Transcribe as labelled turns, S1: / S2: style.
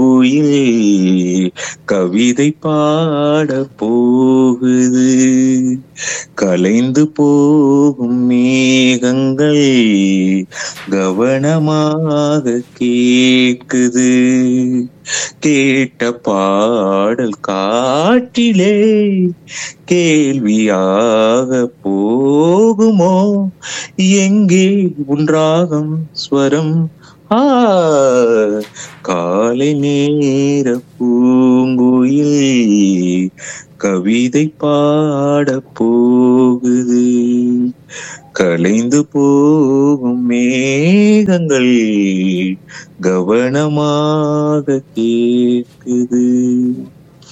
S1: பூங்குயில் கவிதை பாட போகுது கலைந்து போகும் மேகங்கள் கவனமாக கேட்குது கேட்ட பாடல் காற்றிலே கேள்வியாக போகுமோ எங்கே உன்றாகம் ஸ்வரம் ஆ காலை நேர பூங்குயில் கவிதை பாட போகுது கலைந்து போகும் மேகங்கள் கவனமாக கேட்குது